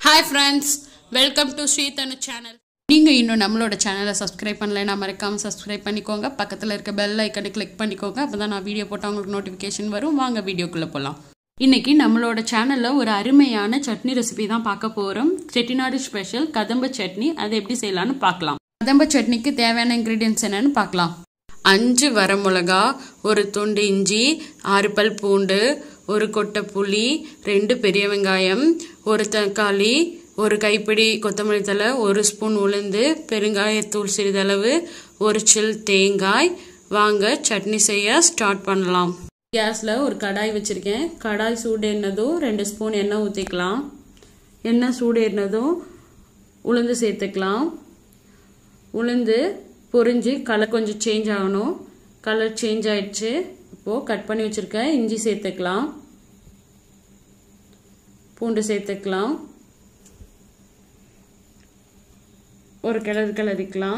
hi friends welcome to Sridhanu channel நீங்கள் இன்னும் நம்மளோட சேனலை சப்ஸ்கிரைப் பண்ணலைன்னா மறக்காமல் சப்ஸ்கிரைப் பண்ணிக்கோங்க பக்கத்தில் இருக்க பெல் ஐக்கனை கிளிக் பண்ணிக்கோங்க அப்போ தான் நான் வீடியோ போட்டால் உங்களுக்கு நோட்டிஃபிகேஷன் வரும் வாங்க வீடியோக்குள்ளே போகலாம் இன்னைக்கு நம்மளோட சேனலில் ஒரு அருமையான சட்னி ரெசிபி தான் பார்க்க போகிறோம் செட்டிநாடு ஸ்பெஷல் கதம்ப சட்னி அதை எப்படி செய்யலாம்னு பார்க்கலாம் கதம்ப சட்னிக்கு தேவையான இன்க்ரீடியன்ஸ் என்னன்னு பார்க்கலாம் அஞ்சு வரமிளகா ஒரு துண்டு இஞ்சி ஆறு பல் பூண்டு ஒரு கொட்டை புளி ரெண்டு பெரிய வெங்காயம் ஒரு தக்காளி ஒரு கைப்பிடி கொத்தமல்லி தழை ஒரு ஸ்பூன் உளுந்து பெருங்காயத்தூள் சிறிதளவு ஒரு சில் தேங்காய் வாங்க சட்னி செய்ய ஸ்டார்ட் பண்ணலாம் கேஸில் ஒரு கடாய் வச்சுருக்கேன் கடாய் சூடேறினதும் ரெண்டு ஸ்பூன் எண்ணெய் ஊற்றிக்கலாம் எண்ணெய் சூடேறினதும் உளுந்து சேர்த்துக்கலாம் உளுந்து பொரிஞ்சு கலர் கொஞ்சம் சேஞ்ச் ஆகணும் கலர் சேஞ்ச் ஆயிடுச்சு இப்போது கட் பண்ணி வச்சுருக்க இஞ்சி சேர்த்துக்கலாம் பூண்டு சேர்த்துக்கலாம் ஒரு கிளறு கிளறிக்கலாம்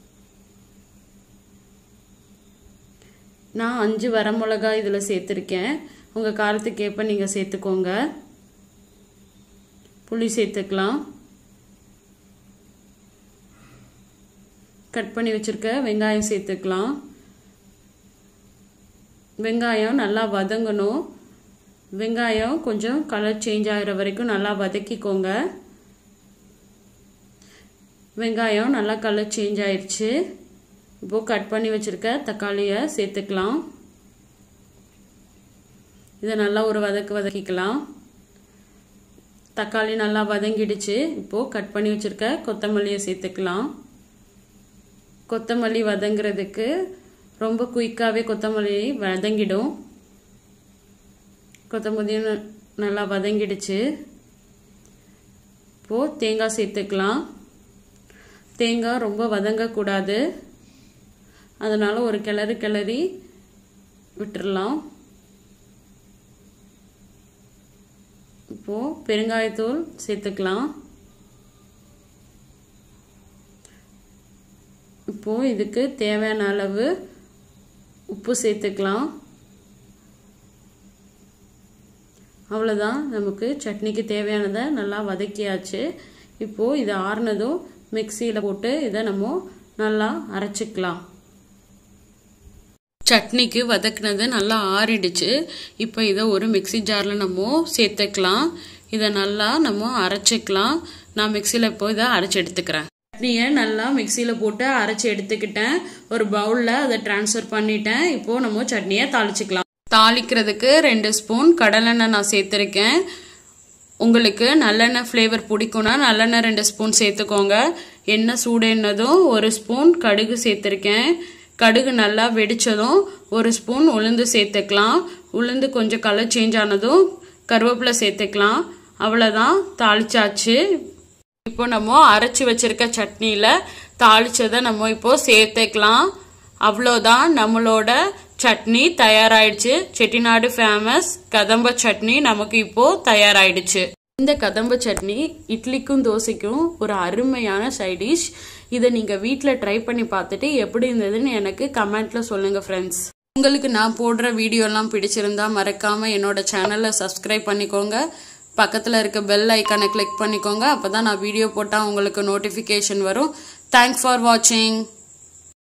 நான் அஞ்சு வரமிளகா இதில் சேர்த்துருக்கேன் உங்கள் காரத்துக்கு ஏற்ப நீங்கள் சேர்த்துக்கோங்க புளி சேர்த்துக்கலாம் கட் பண்ணி வச்சுருக்க வெங்காயம் சேர்த்துக்கலாம் வெங்காயம் நல்லா வதங்கணும் வெங்காயம் கொஞ்சம் கலர் சேஞ்ச் ஆகிற வரைக்கும் நல்லா வதக்கிக்கோங்க வெங்காயம் நல்லா கலர் சேஞ்ச் ஆயிடுச்சு இப்போது கட் பண்ணி வச்சுருக்க தக்காளியை சேர்த்துக்கலாம் இதை நல்லா ஒரு வதக்கு வதக்கிக்கலாம் தக்காளி நல்லா வதங்கிடுச்சு இப்போது கட் பண்ணி வச்சுருக்க கொத்தமல்லியை சேர்த்துக்கலாம் கொத்தமல்லி வதங்குறதுக்கு ரொம்ப குயிக்காகவே கொத்தமல்லி வதங்கிடும் கொத்தமல்லியும் நல்லா வதங்கிடுச்சு இப்போது தேங்காய் சேர்த்துக்கலாம் தேங்காய் ரொம்ப வதங்கக்கூடாது அதனால் ஒரு கிளறு கிளறி விட்டுடலாம் இப்போது பெருங்காயத்தூள் சேர்த்துக்கலாம் இப்போது இதுக்கு தேவையான அளவு உப்பு சேர்த்துக்கலாம் அவ்வளோதான் நமக்கு சட்னிக்கு தேவையானதை நல்லா வதக்கியாச்சு இப்போது இதை ஆறுனதும் மிக்சியில் போட்டு இதை நம்ம நல்லா அரைச்சிக்கலாம் சட்னிக்கு வதக்குனது நல்லா ஆறிடுச்சு இப்போ இதை ஒரு மிக்சி ஜாரில் நம்ம சேர்த்துக்கலாம் இதை நல்லா நம்ம அரைச்சிக்கலாம் நான் மிக்சியில் இப்போ இதை அரைச்சி எடுத்துக்கிறேன் சட்னியை நல்லா மிக்சியில் போட்டு அரைச்சி எடுத்துக்கிட்டேன் ஒரு பவுலில் அதை ட்ரான்ஸ்ஃபர் பண்ணிட்டேன் இப்போது நம்ம சட்னியை தாளிச்சிக்கலாம் தாளிக்கிறதுக்கு ரெண்டு ஸ்பூன் கடலெண்ணெய் நான் சேர்த்துருக்கேன் உங்களுக்கு நல்லெண்ணெய் ஃப்ளேவர் பிடிக்கும்னா நல்லெண்ணெய் ரெண்டு ஸ்பூன் சேர்த்துக்கோங்க எண்ணெய் சூடேனதும் ஒரு ஸ்பூன் கடுகு சேர்த்துருக்கேன் கடுகு நல்லா வெடித்ததும் ஒரு ஸ்பூன் உளுந்து சேர்த்துக்கலாம் உளுந்து கொஞ்சம் கலர் சேஞ்ச் ஆனதும் கருவேப்பிலை சேர்த்துக்கலாம் அவ்வளோதான் தாளிச்சாச்சு இப்போ நம்ம அரைச்சி வச்சிருக்க சட்னியில் தாளிச்சதை நம்ம இப்போ சேர்த்துக்கலாம் அவ்வளோதான் நம்மளோட சட்னி தயாராயிடுச்சு செட்டிநாடு ஃபேமஸ் கதம்ப சட்னி நமக்கு இப்போ தயாராயிடுச்சு இந்த கதம்ப சட்னி இட்லிக்கும் தோசைக்கும் ஒரு அருமையான சைடிஷ் இதை நீங்கள் வீட்டில் ட்ரை பண்ணி பார்த்துட்டு எப்படி இருந்ததுன்னு எனக்கு கமெண்ட்டில் சொல்லுங்கள் ஃப்ரெண்ட்ஸ் உங்களுக்கு நான் போடுற வீடியோலாம் பிடிச்சிருந்தா மறக்காமல் என்னோட சேனலை சப்ஸ்கிரைப் பண்ணிக்கோங்க பக்கத்தில் இருக்க பெல் ஐக்கானை கிளிக் பண்ணிக்கோங்க அப்போ தான் நான் வீடியோ போட்டால் உங்களுக்கு நோட்டிஃபிகேஷன் வரும் தேங்க்ஸ் ஃபார் வாட்சிங்